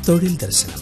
തൊഴിൽ ദർശനം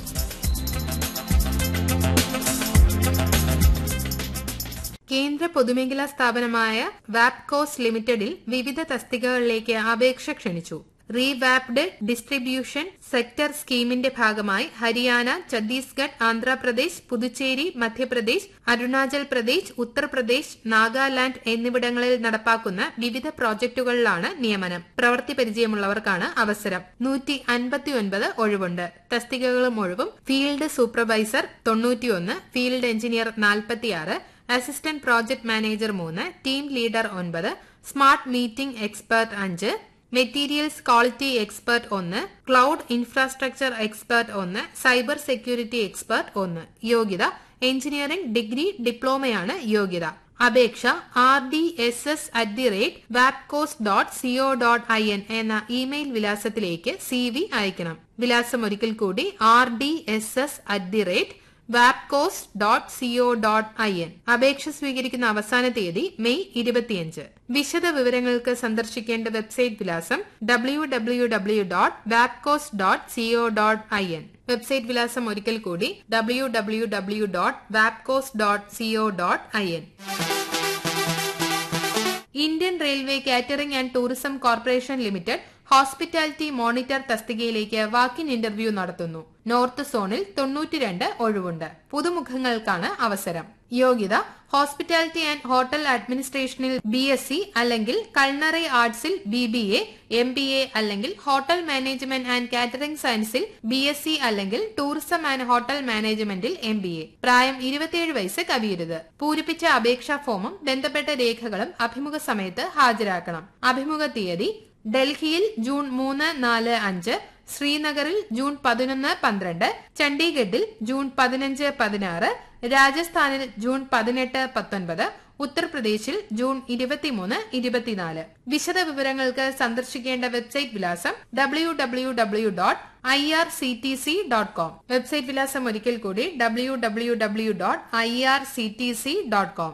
കേന്ദ്ര പൊതുമേഖലാ സ്ഥാപനമായ വാപ്കോസ് ലിമിറ്റഡിൽ വിവിധ തസ്തികകളിലേക്ക് അപേക്ഷ ക്ഷണിച്ചു റീവാപ്ഡ് ഡിസ്ട്രിബ്യൂഷൻ സെക്ടർ സ്കീമിന്റെ ഭാഗമായി ഹരിയാന ഛത്തീസ്ഗഡ് ആന്ധ്രാപ്രദേശ് പുതുച്ചേരി മധ്യപ്രദേശ് അരുണാചൽ പ്രദേശ് ഉത്തർപ്രദേശ് നാഗാലാന്റ് എന്നിവിടങ്ങളിൽ നടപ്പാക്കുന്ന വിവിധ പ്രോജക്ടുകളിലാണ് നിയമനം പ്രവൃത്തി പരിചയമുള്ളവർക്കാണ് അവസരം നൂറ്റി അൻപത്തിയൊൻപത് ഒഴിവുണ്ട് തസ്തികകളും ഒഴിവും ഫീൽഡ് സൂപ്പർവൈസർ തൊണ്ണൂറ്റിയൊന്ന് ഫീൽഡ് എഞ്ചിനീയർ നാൽപ്പത്തിയാറ് അസിസ്റ്റന്റ് പ്രോജക്ട് മാനേജർ മൂന്ന് ടീം ലീഡർ ഒൻപത് സ്മാർട്ട് മീറ്റിംഗ് എക്സ്പെർട്ട് അഞ്ച് മെറ്റീരിയൽസ് ക്വാളിറ്റി എക്സ്പെർട്ട് ഒന്ന് ക്ലൗഡ് ഇൻഫ്രാസ്ട്രക്ചർ എക്സ്പെർട്ട് ഒന്ന് സൈബർ സെക്യൂരിറ്റി എക്സ്പെർട്ട് ഒന്ന് യോഗ്യത എഞ്ചിനീയറിംഗ് ഡിഗ്രി ഡിപ്ലോമയാണ് യോഗ്യത അപേക്ഷ R D S S at the rate വാപ്കോസ് dot co dot I N എന്ന ഇമെയിൽ വിലാസത്തിലേക്ക് സി വി അയക്കണം വിലാസം ഒരിക്കൽ കൂടി R D S S at the rate വാപ്കോസ് dot co dot I N അപേക്ഷ സ്വീകരിക്കുന്ന അവസാന തീയതി മെയ് ഇരുപത്തിയഞ്ച് വിശദ വിവരങ്ങൾക്ക് സന്ദർശിക്കേണ്ട വെബ്സൈറ്റ് വിലാസം ഡബ്ല്യു ഡബ്ല്യു ഡബ്ല്യു ഡോട്ട് വാപ്കോസ് dot co dot I N website വിലാസം ഒരിക്കൽ കൂടി ഡബ്ല്യു ഡബ്ല്യു ഡബ്ല്യു ഡോട്ട് വാപ്കോസ് dot co dot I N Indian railway catering and tourism corporation limited hospitality monitor തസ്തികയിലേക്ക് വാക്കിൻ ഇന്റർവ്യൂ നടത്തുന്നു north സോണിൽ തൊണ്ണൂറ്റിരണ്ട് ഒഴിവുണ്ട് പുതുമുഖങ്ങൾക്കാണ് അവസരം യോഗ്യത ഹോസ്പിറ്റാലിറ്റി ആൻഡ് ഹോട്ടൽ അഡ്മിനിസ്ട്രേഷനിൽ ബി എസ് സി അല്ലെങ്കിൽ culinary ആർട്സിൽ B B A M B A അല്ലെങ്കിൽ ഹോട്ടൽ മാനേജ്മെന്റ് ആൻഡ് കാറ്ററിംഗ് സയൻസിൽ ബി എസ് സി അല്ലെങ്കിൽ ടൂറിസം ആൻഡ് ഹോട്ടൽ മാനേജ്മെന്റിൽ എം ബി എ പ്രായം ഇരുപത്തിയേഴ് വയസ്സ് കവിയരുത് പൂരിപ്പിച്ച അപേക്ഷാ ഫോമും ബന്ധപ്പെട്ട രേഖകളും അഭിമുഖ സമയത്ത് ഹാജരാക്കണം അഭിമുഖ തീയതി ഡൽഹിയിൽ ജൂൺ മൂന്ന് നാല് അഞ്ച് ശ്രീനഗറിൽ ജൂൺ പതിനൊന്ന് പന്ത്രണ്ട് ചണ്ഡീഗഡിൽ ജൂൺ പതിനഞ്ച് പതിനാറ് രാജസ്ഥാനിൽ ജൂൺ പതിനെട്ട് പത്തൊൻപത് ഉത്തർപ്രദേശിൽ ജൂൺ ഇരുപത്തിമൂന്ന് ഇരുപത്തിനാല് വിശദ വിവരങ്ങൾക്ക് സന്ദർശിക്കേണ്ട വെബ്സൈറ്റ് വിലാസം W W W dot I R C T C dot com website വിലാസം ഒരിക്കൽ കൂടി W W W dot I R C T C dot com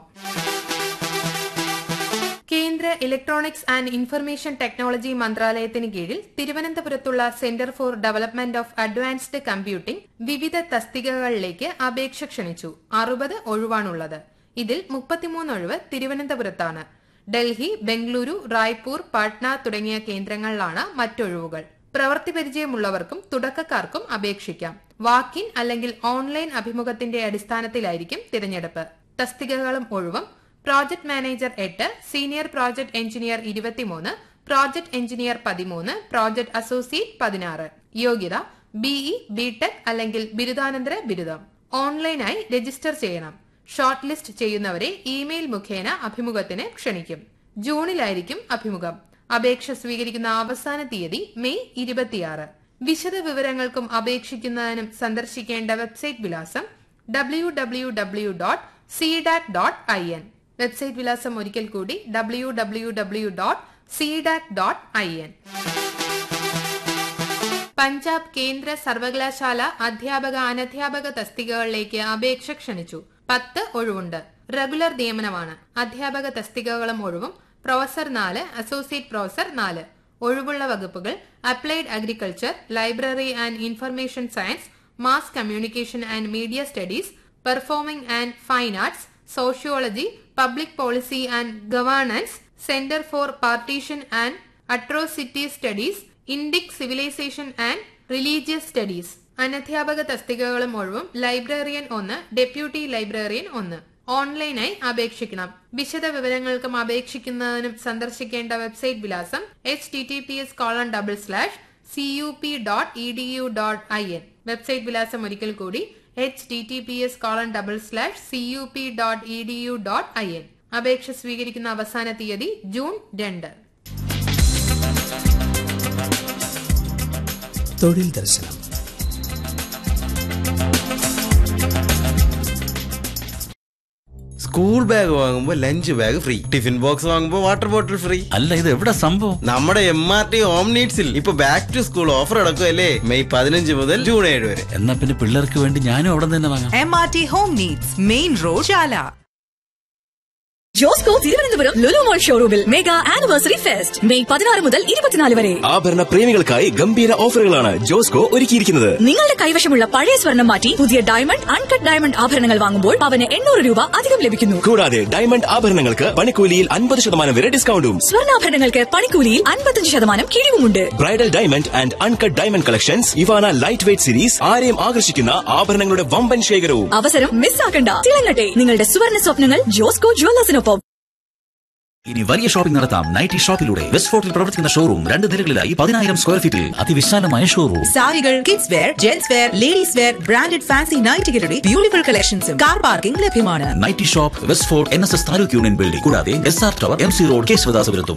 കേന്ദ്ര ഇലക്ട്രോണിക്സ് ആൻഡ് ഇൻഫർമേഷൻ ടെക്നോളജി മന്ത്രാലയത്തിന് കീഴിൽ തിരുവനന്തപുരത്തുള്ള centre for development of advanced computing വിവിധ തസ്തികകളിലേക്ക് അപേക്ഷ ക്ഷണിച്ചു അറുപത് ഒഴിവാണുള്ളത് ഇതിൽ മുപ്പത്തിമൂന്ന് ഒഴിവ് തിരുവനന്തപുരത്താണ് ഡൽഹി ബംഗളൂരു റായ്പൂർ പാട്ന തുടങ്ങിയ കേന്ദ്രങ്ങളിലാണ് മറ്റൊഴിവുകൾ പ്രവൃത്തി പരിചയമുള്ളവർക്കും തുടക്കക്കാർക്കും അപേക്ഷിക്കാം വാക്കിൻ അല്ലെങ്കിൽ ഓൺലൈൻ അഭിമുഖത്തിന്റെ അടിസ്ഥാനത്തിലായിരിക്കും തിരഞ്ഞെടുപ്പ് തസ്തികകളും ഒഴിവും പ്രോജക്ട് മാനേജർ എട്ട് സീനിയർ പ്രോജക്ട് എഞ്ചിനീയർ ഇരുപത്തിമൂന്ന് പ്രോജക്ട് എഞ്ചിനീയർ പതിമൂന്ന് പ്രോജക്ട് അസോസിയേറ്റ് പതിനാറ് യോഗ്യത ബിഇ ബിടെക് അല്ലെങ്കിൽ ബിരുദാനന്തര ബിരുദം ഓൺലൈനായി രജിസ്റ്റർ ചെയ്യണം ഷോർട്ട് ലിസ്റ്റ് ചെയ്യുന്നവരെ ഇമെയിൽ മുഖേന അഭിമുഖത്തിന് ക്ഷണിക്കും ജൂണിലായിരിക്കും അഭിമുഖം അപേക്ഷ സ്വീകരിക്കുന്ന അവസാന തീയതി മെയ് ഇരുപത്തിയാറ് വിശദ വിവരങ്ങൾക്കും അപേക്ഷിക്കുന്നതിനും സന്ദർശിക്കേണ്ട വെബ്സൈറ്റ് വിലാസം W W W dot CDAC dot I N website വിലാസം ഒരിക്കൽ കൂടി W W W dot CDAC dot I N Punjab കേന്ദ്ര സർവകലാശാല അധ്യാപക അനധ്യാപക തസ്തികകളിലേക്ക് അപേക്ഷ ക്ഷണിച്ചു പത്ത് ഒഴിവുണ്ട് റെഗുലർ നിയമനമാണ് അധ്യാപക തസ്തികകളും ഒഴിവും പ്രൊഫസർ നാല് അസോസിയേറ്റ് പ്രൊഫസർ നാല് ഒഴിവുള്ള വകുപ്പുകൾ applied agriculture library and information science mass communication and media studies performing and fine arts sociology public policy and governance centre for partition and atrocity studies Indic civilisation and religious studies അനധ്യാപക തസ്തികകളും ഒഴിവും librarian ഒന്ന് deputy librarian ഒന്ന് ഓൺലൈനായി അപേക്ഷിക്കണം വിശദ വിവരങ്ങൾക്കും അപേക്ഷിക്കുന്നതിനും സന്ദർശിക്കേണ്ട വെബ്സൈറ്റ് വിലാസം H T T P S colon double slash C U P dot E D U dot I N website വിലാസം ഒരിക്കൽ കൂടി H T T P S colon double slash C U P dot E D U dot I N അപേക്ഷ സ്വീകരിക്കുന്ന അവസാന തീയതി June രണ്ട് തൊഴിൽ ദർശനം സ്കൂൾ ബാഗ് വാങ്ങുമ്പോ lunch bag free tiffin box വാങ്ങുമ്പോ വാട്ടർ ബോട്ടിൽ ഫ്രീ അല്ല ഇത് എവിടെ സംഭവം നമ്മുടെ എം ആർ ടി ഹോം നീഡ്സിൽ ഇപ്പൊ ബാക്ക് ടു സ്കൂൾ ഓഫർ നടക്കുമല്ലേ മെയ് പതിനഞ്ച് മുതൽ ജൂൺ ഏഴ് വരെ എന്നാ പിന്നെ പിള്ളേർക്ക് വേണ്ടി ഞാനും അവിടെ നിന്ന് തന്നെ വാങ്ങാം M R T home needs main road Chala Josco Thiruvananthapuram Lulu mall ഷോറൂമിൽ മെഗാ ആനിവേഴ്സറി ഫെസ്റ്റ് മെയ് പതിനാറ് മുതൽ ഇരുപത്തിനാല് വരെ ആഭരണ പ്രേമികൾക്കായി ഗംഭീര ഓഫറുകളാണ് ജോസ്കോ ഒരുക്കിയിരിക്കുന്നത് നിങ്ങളുടെ കൈവശമുള്ള പഴയ സ്വർണം മാറ്റി പുതിയ ഡയമണ്ട് അൺകട്ട് ഡയമണ്ട് ആഭരണങ്ങൾ വാങ്ങുമ്പോൾ പവന് എണ്ണൂറ് രൂപ അധികം ലഭിക്കുന്നു കൂടാതെ ഡയമണ്ട് ആഭരണങ്ങൾക്ക് പണിക്കൂലിയിൽ അൻപത് ശതമാനം വരെ ഡിസ്കൗണ്ടും സ്വർണ്ണാഭരണങ്ങൾക്ക് പണിക്കൂലിയിൽ അൻപത്തഞ്ച് ശതമാനം കിഴിവുമുണ്ട് bridal diamond and uncut diamond collections Ivana light weight series ആരെയും ആകർഷിക്കുന്ന ആഭരണങ്ങളുടെ വമ്പൻ ശേഖരവും അവസരം മിസ്സാക്കണ്ട തിളങ്ങട്ടെ നിങ്ങളുടെ സുവർണ സ്വപ്നങ്ങൾ ജോസ്കോ ജുവല്ലേഴ്സിനൊപ്പം ഇനി വലിയ ഷോപ്പിംഗ് നടത്താം നൈറ്റി ഷോപ്പിലൂടെ വെസ്റ്റ് ഫോർട്ടിൽ പ്രവർത്തിക്കുന്ന ഷോറൂം രണ്ട് നിലകളിലായി പതിനായിരം സ്ക്വയർ ഫീറ്റിൽ അതിവിശാലമായ ഷോറൂം സാരികൾ kids wear gents wear ladies wear branded fancy നൈറ്റുകളുടെ ബ്യൂട്ടിഫുൾ കളക്ഷൻസും കാർ പാർക്കിംഗ് ലഭ്യമാണ് nighty shop West Fort N S S taluk union building കൂടാതെ S R tower M C road കേശവദാസപുരത്തും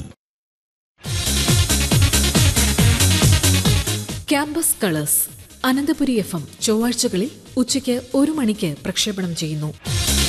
campus colours Ananthapuri F M ചൊവ്വാഴ്ചകളിൽ ഉച്ചയ്ക്ക് ഒരു മണിക്ക് പ്രക്ഷേപണം ചെയ്യുന്നു